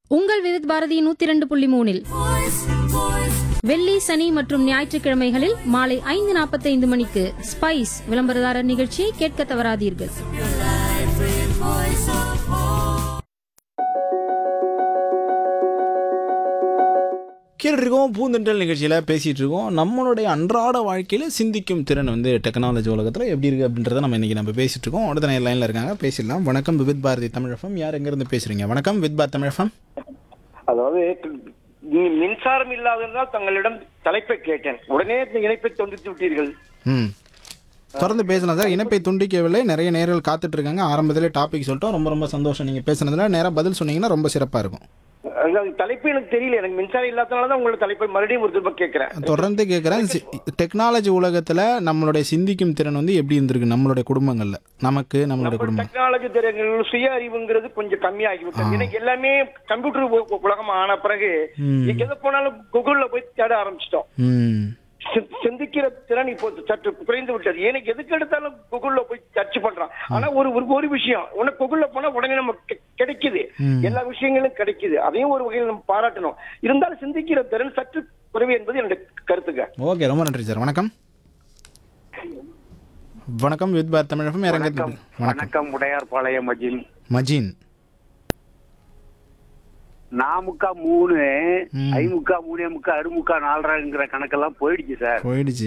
உங்கள் விவித் பாரதி நூத்தி இரண்டு புள்ளி மூணில் வெள்ளி சனி மற்றும் ஞாயிற்றுக்கிழமைகளில் மாலை ஐந்து நாற்பத்தைந்து மணிக்கு ஸ்பைஸ் விளம்பரதாரர் நிகழ்ச்சியை கேட்க தவறாதீர்கள் கேட்டுருக்கோம் பூந்தென்றல் நிகழ்ச்சியில் பேசிகிட்டு இருக்கோம் நம்மளுடைய அன்றாட வாழ்க்கையில் சிந்திக்கும் திறன் வந்து டெக்னாலஜி உலகத்தில் எப்படி இருக்குது அப்படின்றத நம்ம இன்றைக்கி நம்ம பேசிகிட்டு இருக்கோம் அடுத்த நேரம் லைனில் இருக்காங்க பேசிடலாம் வணக்கம் வித் பாரதி தமிழகம் யார் எங்கேருந்து பேசுகிறீங்க வணக்கம் வித் பாரதி தமிழகம் அதாவது மி- மின்சாரம் இல்லாததால் தங்களிடம் தலைப்பை கேட்டேன் உடனே இந்த இணைப்பை துண்டித்து விட்டீர்கள் ம் தொடர்ந்து பேசலாம் சார் இணைப்பை துண்டிக்கவில்லை நிறைய நேர்கள் காத்துட்டு இருக்காங்க ஆரம்பத்திலே டாபிக் சொல்லிட்டோம் ரொம்ப ரொம்ப சந்தோஷம் நீங்கள் பேசுனதுல நேராக பதில் சொன்னீங்கன்னா ரொம்ப சிறப்பாக இருக்கும் அதாவது தலைப்பு எனக்கு தெரியல எனக்கு மின்சாரம் இல்லாதனால தான் உங்களோட தலைப்பை மறுபடியும் ஒரு திரும்ப கேட்கிறேன் தொடர்ந்து கேட்குறேன் டெக்னாலஜி உலகத்தில் நம்மளுடைய சிந்திக்கும் திறன் வந்து எப்படி இருந்திருக்கு நம்மளுடைய குடும்பங்களில் நமக்கு நம்மளுடைய குடும்பம் டெக்னாலஜி திறன்கள் சுய அறிவுங்கிறது கொஞ்சம் கம்மியாகிவிட்டது எனக்கு எல்லாமே கம்ப்யூட்டர் உ- உலகம் ஆன பிறகு ம். எது போனாலும் கூகுள்ல போய் தேட ஆரம்பிச்சிட்டோம் ம் சி- சிந்திக்கிற திறன் இப்போ சற்று குறைந்து விட்டது எனக்கு எதுக்கு எடுத்தாலும் கூகுள்ல போய் சர்ச் பண்றான் ஆனா ஒரு ஒரு- ஒரு விஷயம் உனக்கு கூகுள்ல போனா உடனே நம்ம கி- கிடைக்குது ம். எல்லா விஷயங்களும் கிடைக்குது அதையும் ஒரு வகையில் நம்ம பாராட்டணும் இருந்தாலும் சிந்திக்கிற திறன் சற்று குறைவு என்பது என்னுடைய கருத்துங்க ஓகே ரொம்ப நன்றி சார் வணக்கம் வணக்கம் வித் பார் தமிழகம் யார் எங்க வணக்கம் இருந்து? வணக்கம் வணக்கம் உடையார்பாளையம் மஜின் மஜீன் நாமுக்கா மூணு ம். ஐமுக்கா மூணே முக்கா அறுமுக்கா நாலரைங்கிற கணக்கெல்லாம் போயிடுச்சு சார் போயிடுச்சு